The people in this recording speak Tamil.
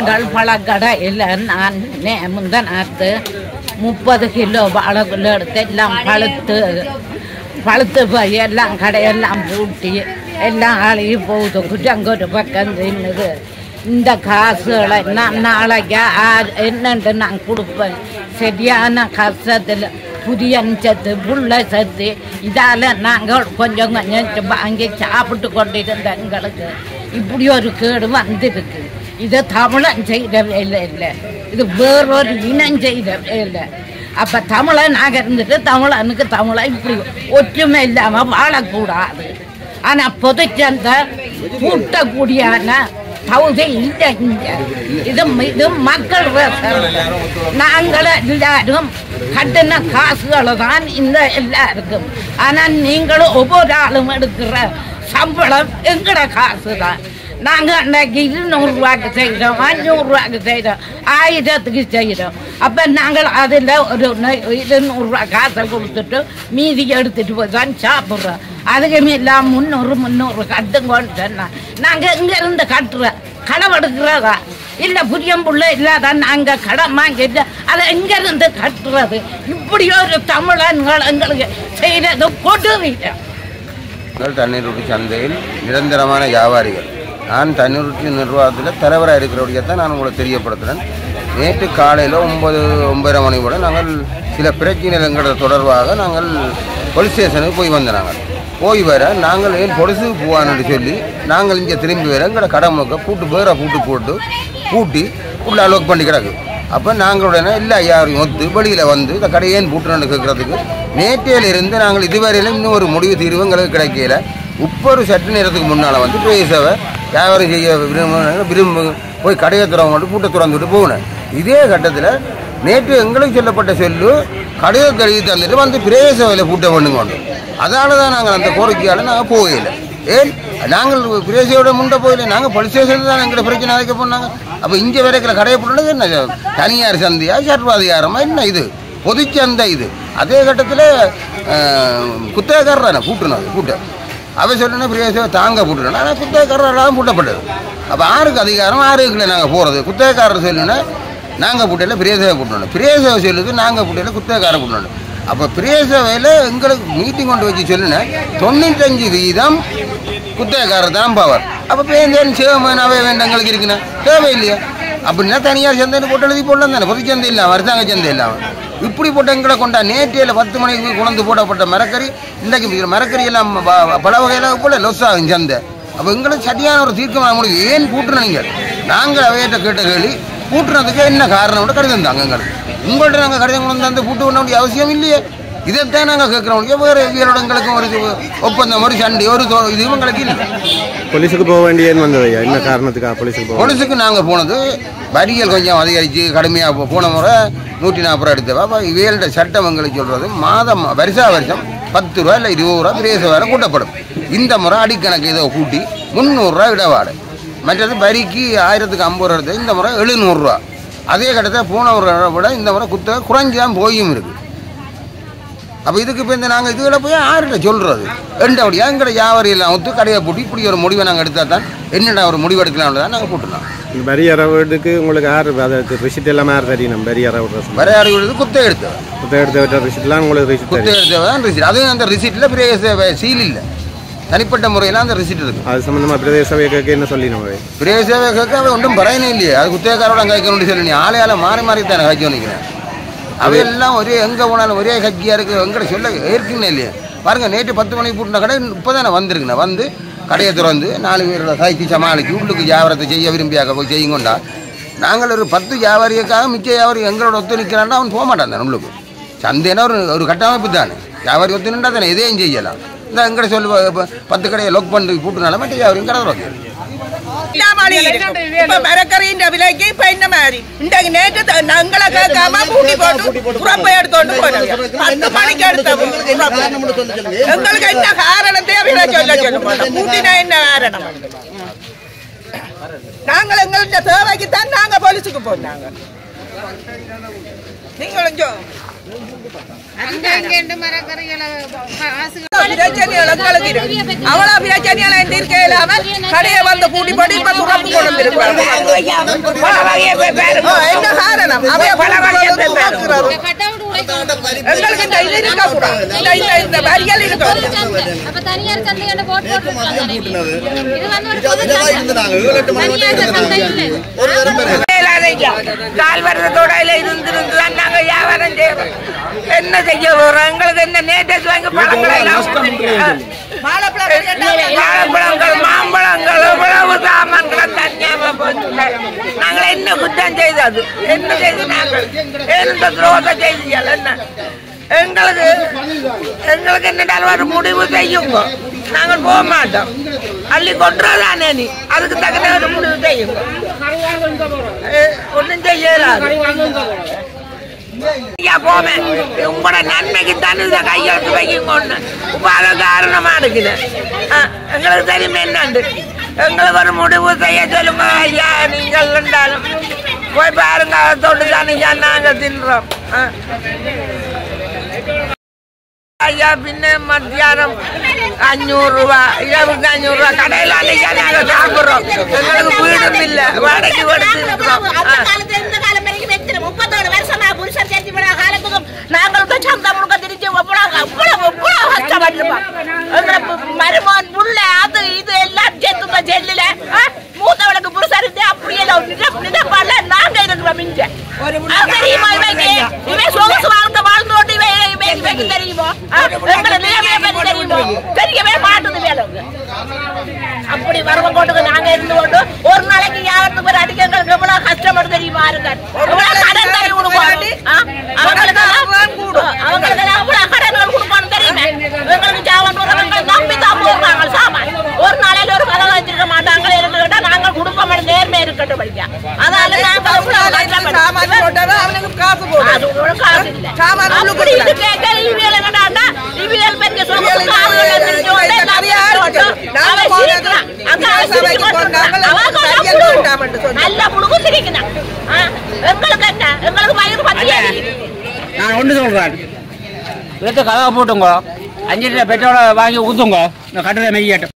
எங்கள் பழக்கடையில் நான் நே- முந்தநாத்து முப்பது கிலோ வாழைக்குள்ள எடுத்து எல்லாம் பழுத்து பழுத்து போய் எல்லாம் கடையெல்லாம் பூட்டி எல்லாம் அழுகி போகுது குற்றங்கொரு பக்கம் தின்னுது இந்த காசுகளை நான் நாளைக்கு ஆ- என்னன்ட்டு நான் கொடுப்பேன் சரியான கஷ்டத்தில் புதிய சத்து புள்ள சத்து இதால் நாங்கள் கொஞ்சம் கொஞ்சம் வாங்கி சாப்பிட்டு கொண்டிருந்த எங்களுக்கு இப்படி ஒரு கேடு வந்திருக்கு இது தமிழன் செய்த வேலை இல்லை இது வேறொரு இனம் செய்த வேலை அப்ப தமிழன் நாங்க இருந்துட்டு தமிழனுக்கு தமிழன் இப்படி ஒற்றுமை இல்லாம வாழக்கூடாது ஆனா பொதுச்சந்த கூட்டக்கூடியான தகுதி இல்லை இங்க இது இது மக்கள் ரசம் நாங்கள எல்லாரும் கட்டின காசுகளை தான் இந்த எல்லாருக்கும் ஆனா நீங்களும் ஒவ்வொரு ஆளும் எடுக்கிற சம்பளம் எங்கட காசு தான் நாங்க அன்னைக்கு இருநூறு ரூபாய்க்கு செய்கிறோம் அஞ்சூறு ரூபாய்க்கு செய்கிறோம் ஆயிரத்துக்கு செய்கிறோம் அப்ப நாங்கள் அதில் ஒரு நூ- இருநூறு ரூபாய் காசை கொடுத்துட்டு மீதி எடுத்துட்டு போய் தான் சாப்பிட்றோம் அதுக்கும் இல்லாம முந்நூறு முந்நூறு கட்டுங்கன்னு சொன்னா நாங்க இங்க இருந்து கட்டுறோம் கடன் எடுக்கிறதா இல்ல புளியம்புள்ள இல்லாத நாங்க கடன் வாங்கிட்டு அதை எங்க இருந்து கட்டுறது இப்படி ஒரு தமிழன்கள் எங்களுக்கு செய்யறது கொடுவீங்க நாங்கள் தண்ணீர் சந்தையில் நிரந்தரமான வியாபாரிகள் நான் தண்ணீர் நிர்வாகத்தில் தலைவராக இருக்கிறபடியே தான் நான் உங்களுக்கு தெரியப்படுத்துகிறேன் நேற்று காலையில் ஒன்பது ஒன்பதரை மணி கூட நாங்கள் சில பிரச்சனைகள் தொடர்பாக நாங்கள் போலீஸ் ஸ்டேஷனுக்கு போய் வந்தோம் நாங்கள் போய் வர நாங்கள் ஏன் பொலிசுக்கு போவான்னு சொல்லி நாங்கள் இங்கே திரும்பி வர எங்களோட கடை முழுக்க பூட்டு பேரை பூட்டு போட்டு பூட்டி உள்ள அலோக் பண்ணி கிடக்கு அப்போ நாங்கள் உடனே இல்லை யாரும் ஒத்து வெளியில் வந்து இந்த கடையை ஏன் பூட்டுறோன்னு கேட்குறதுக்கு நேற்றையில இருந்து நாங்கள் இதுவரையிலும் இன்னும் ஒரு முடிவு தீர்வு எங்களுக்கு கிடைக்கல உப்பொரு சற்று நேரத்துக்கு முன்னால் வந்து பேசவை வியாபாரம் செய்ய விரும்ப விரும்பு போய் கடையை திறவங்க பூட்டை திறந்துட்டு போகணும் இதே கட்டத்தில் நேற்று எங்களுக்கு சொல்லப்பட்ட சொல்லு கடையை கழுவி தந்துட்டு வந்து பிரேச வேலை பூட்டை பண்ணுங்க அதனால தான் நாங்கள் அந்த கோரிக்கையால் நாங்கள் போகல ஏன் நாங்கள் பிரேசியோட முண்டை போயில நாங்கள் போலீஸ் ஸ்டேஷன் தான் எங்களை பிரச்சனை அழைக்க போனாங்க அப்போ இங்கே வரைக்கிற கடையை போட்டது என்ன தனியார் சந்தையா சர்வாதிகாரமா என்ன இது பொதுச்சந்தை இது அதே கட்டத்தில் குத்தகைக்காரர் தானே பூட்டுனது பூட்டை அவன் சொல்லணும் பிரேசியோ தாங்க பூட்டுனோம் ஆனால் குத்தகைக்காரராக பூட்டப்பட்டது அப்போ ஆருக்கு அதிகாரம் ஆறுக்குள்ள நாங்கள் போகிறது குத்தகைக்காரர் சொல்லுன்னா நாங்கள் பூட்டையில் பிரேசவை பூட்டணும் பிரேசவை சொல்லுது நாங்கள் பூட்டையில் குத்தகைக்காரர் பூட்டணும் அப்போ பிரேசவையில் எங்களுக்கு மீட்டிங் கொண்டு வச்சு சொல்லுனா தொண்ணூத்தஞ்சு வீதம் குத்தகைக்காரர் தான் பவர் அப்போ பேந்தேன் சிவமனாவே வேண்டாம் எங்களுக்கு இருக்குண்ணா தேவை இல்லையா அப்படின்னா தனியார் சந்தைன்னு போட்டு எழுதி போடலாம் தானே பொது சந்தை இல்லாம அரசாங்க சந்தை இல்லாம இப்படி போட்டு எங்களை கொண்டா நேற்றையில் பத்து மணிக்கு கொண்டு போடப்பட்ட மரக்கறி இன்றைக்கு மரக்கறி எல்லாம் ப- ப- பல வகையில் போல லொஸ் ஆகும் சந்தை அப்போ எங்களுக்கு சரியான ஒரு தீர்க்கமான முடிவு ஏன் கூட்டுறோம் நீங்கள் நாங்கள் அவையிட்ட கேட்ட கேள்வி கூட்டுறதுக்கு என்ன காரணம் கூட கடிதம் தாங்க எங்களுக்கு உங்கள்கிட்ட நாங்கள் கடிதம் கொண்டு வந்து பூட்டு பண்ண வேண்டிய அவசியம் இல்லையே இதைத்தான் நாங்கள் கேட்குறோம் வேறு இவரோட எங்களுக்கும் ஒரு இது ஒப்பந்தம் ஒரு சண்டை ஒரு தோ- இது எங்களுக்கு இல்லை போலீஸுக்கு போக வேண்டியதுன்னு வந்தது ஐயா என்ன காரணத்துக்காக போலீஸுக்கு போக பொலிசுக்கு நாங்கள் போனது வரிகள் கொஞ்சம் அதிகரித்து கடுமையாக போன முறை நூற்றி நாற்பது ரூபா எடுத்தவா அப்போ இவையோட சட்டம் எங்களுக்கு சொல்கிறது மாதம் வருஷா வருஷம் பத்து ரூபா இல்லை இருபது ரூபா பிரேச வேறு கூட்டப்படும் இந்த முறை அடிக்கணக்கு ஏதோ கூட்டி முந்நூறுரூவா இடவாடு மற்றது வரிக்கு ஆயிரத்துக்கு ஐம்பது ரூபா எடுத்தது இந்த முறை எழுநூறுரூவா அதே கட்டத்தில் போன ஒரு விட இந்த முறை குத்தகை குறைஞ்சி தான் போயும் இருக்குது அப்போ இதுக்கு இப்போ இந்த நாங்கள் இதுகளை போய் யார்கிட்ட சொல்கிறது ரெண்டபடியாக எங்கட வியாபாரி எல்லாம் ஒத்து கடையை போட்டு இப்படி ஒரு முடிவை நாங்கள் எடுத்தால் தான் என்னடா ஒரு முடிவு எடுக்கலாம்னு தான் நாங்கள் போட்டுருந்தோம் இந்த வரி அறவுக்கு உங்களுக்கு யார் அதை ரிசிட் எல்லாம் யார் தெரியணும் வரி அறவு வரையாடி விடுறது குத்தை எடுத்தவன் புத்தகம் எடுத்து விட்ட ரிசிட்லாம் உங்களுக்கு ரிசிட் குத்தை தெரியும் எடுத்தவன் ரிசிட் அதுவும் அந்த ரிசிட்டில் பெரிய சீல் இல்லை தனிப்பட்ட முறையில் அந்த ரிசிட் இருக்கு அது சம்பந்தமா பிரதேச சபையை கேட்க என்ன சொல்லி நம்ம பெரிய சேவை கேட்க அவன் ஒன்றும் பறையனே இல்லையே அது குத்தகைக்காரோட கைக்கணும்னு சொல்லி நீ ஆளை ஆளை மாறி மாறி தானே கைக்க நிற்கிறேன் அவையெல்லாம் ஒரே எங்கே போனாலும் ஒரே கட்சியாக இருக்குது எங்கட சொல்ல ஏற்கனவே இல்லையே பாருங்க நேற்று பத்து மணிக்கு பூட்டின கடை இப்போ தானே வந்திருக்குண்ணே வந்து கடையை திறந்து நாலு பேரோட கைக்கு சமாளிக்கு உள்ளுக்கு வியாபாரத்தை செய்ய விரும்பியாக போய் செய்யுங்கொண்டா நாங்கள் ஒரு பத்து வியாபாரிக்காக மிச்ச வியாபாரி எங்களோட ஒத்து நிற்கிறான்னா அவன் போக மாட்டான் தானே உள்ளுக்கு சந்தைனா ஒரு ஒரு கட்டமைப்பு தானே வியாபாரி ஒத்து நின்றா தானே எதையும் செய்யலாம் இந்த எங்கட சொல்லு இப்ப பத்து கடையை லொக் பண்ணி பூட்டுனால மற்ற வியாபாரியும் கடை திறக்கு இல்லாமலே இருக்கும். இப்ப மரக்கறியின் விலைக்கு இப்ப என்ன மாதிரி இன்றைக்கு நேற்று த- எங்களை கேட்காம பூட்டி போட்டு புறப்பை எடுத்துட்டு போனாங்க பத்து மணிக்கு எடுத்த புறப்பு. எங்களுக்கு என்ன காரணத்தை விலை சொல்ல சொல்லுங்க பூட்டினா என்ன காரணம் நாங்கள் எங்கள்ட்ட தேவைக்கு தான் நாங்க போலீஸுக்கு போனாங்க நீங்களும் சொ- அங்க இங்க மரக்கறிகளை காசு பிரச்சனைகள் எங்களுக்கு இருக்கு. அவ்வளவு பிரச்சனைகள் எந்த இருக்க இல்லாம கடையை வந்து கூட்டி போட்டு இப்ப துறப்பு கொண்டு வந்திருக்கிறாங்க. ஆ, என்ன காரணம் அவைய பலவகையை பேசுறது. கட்டவுட் உடைக்க எங்களுக்கு இந்த இது இருக்கக்கூடாது இந்த இந்த இந்த வரிகள் இருக்கக்கூடாது அப்ப தனியார் சந்தையோட போட்டு போட்டுருக்கலாம் தானே இது வந்து ஒரு பொது சந்தை. தனியார் சந்தை இல்லை கால் வருடத்தோட இருந்திருந்து தான் நாங்க வியாபாரம் செய்யறோம் என்ன செய்ய போறோம் எங்களுக்கு என்ன நேற்று வாங்கி பழங்கள் எல்லாம் வாழைப்பழங்கள் மாம்பழங்கள் இவ்வளவு சாமான்களை தனியாம போச்சு நாங்கள் என்ன குற்றம் செய்தது என்ன செய்து நாங்கள் எந்த துரோகம் செய்தியல் என்ன எங்களுக்கு எங்களுக்கு என்னடால் ஒரு முடிவு செய்யுங்க நாங்கள் போக மாட்டோம் அள்ளி கொண்டுறதானே நீ அதுக்கு தகுந்த ஒரு முடிவு செய்யுங்க ஒன்றும் செய்யலாது ஐயா போவேன் உங்களோட நன்மைக்கு தானே இதை கையெழுத்து வைக்குங்க இப்ப அதை காரணமா இருக்குது ஆ, எங்களுக்கு தெரியுமே என்னண்டு எங்களுக்கு ஒரு முடிவு செய்ய சொல்லுங்க ஐயா நீங்கள் இருந்தாலும் போய் பாருங்க அதை தொட்டு தானே ஐயா நாங்க தின்றோம் ஆ. ஐயா பின்ன மத்தியானம் அஞ்சூறு ரூபா இரவுக்கு அஞ்சூறு ரூபா கடையில் அன்னைக்கு நாங்க சாப்பிடுறோம் எங்களுக்கு வீடும் இல்ல வாடகை எடுத்து இருக்கிறோம் அந்த ஆ. காலத்துல இந்த காலம் வரைக்கும் எத்தனை முப்பத்தோரு வருஷமா புருஷன் சேர்த்து விட காலத்துக்கும் நாங்கள் தான் சந்தா முழுக்க திரிச்சு அவ்வளவு அவ்வளவு அவ்வளவு கஷ்டப்பட்டிருப்போம் எங்களை பு- மருமகன் புள்ள அது இது எல்லாம் சேர்த்து தான் ஜெல்லில ஆ? மூத்தவளுக்கு புருஷன் இருந்து அப்படியே நினைப்பால நாங்க இருக்கிறோம் இங்க அது தெரியுமா இவங்க இவன் சொகுசு வாழ்க்கை வாழ்ந்து கொண்டு இவன் இவன் இவனுக்கு தெரியுமோ ஆ? எங்களை நிலைமையை பத்தி தெரியுமோ தெரியவே மாட்டுது வேலைங்க அப்படி வரவ கோட்டுக்கு நாங்க இருந்து கொண்டு ஒரு நாளைக்கு யாருக்கு பேர் அடிக்க எங்களுக்கு எவ்வளவு கஷ்டப்பட்டு தெரியுமா இருக்க எவ்வளவு கடன் தள்ளி கொடுப்போம் ஆ? அவங்களுக்கு எல்லாம் கூடும் அவங்களுக்கு எல்லாம் எவ்வளவு கடன்கள் கொடுக்கணும் தெரியுமா எங்களுக்கு ஜாவன் எங்களை நம்பி தான் போடுறாங்க சாமான் ஒரு நாளையில ஒரு கதை வச்சிருக்க மாட்டாங்க இருந்துகிட்டா நாங்க குடும்பம் நேர்மை இருக்கட்டும் படிக்க அதனால நாங்க எவ்வளவு கஷ்டப்பட்டு அவனுக்கு காசு அது ஒரு காசு இல்ல. சாமான் உள்ளுக்கு அப்படி இது கேட்க இவியல் என்னடான்னா, இவியல் பெரிய சொகுசு இவியல் காருல இவியல் நிறுத்தி கொண்டு இவியல் நிறைய போட்டு, இருக்கு. நாங்க அவன் போனது சிரிக்கிறான். அங்க அவன் சபைக்கு சிரிச்சு கொண்டு போனாங்க, இருக்கான். அவன் தையல் நல்லா புழு. வேண்டாம்னு சொன்னாங்க. நல்லா புழுகு சிரிக்கிறான். ஆ, எங்களுக்கு என்ன எங்களுக்கு வயிறு பத்தியா நான் ஒன்று சொல்கிறேன் எடுத்து கதவை போட்டுங்க அஞ்சு லிட்டர் பெட்ரோலை வாங்கி ஊற்றுங்க இந்த கட்டுரை மெய்யாட்டம்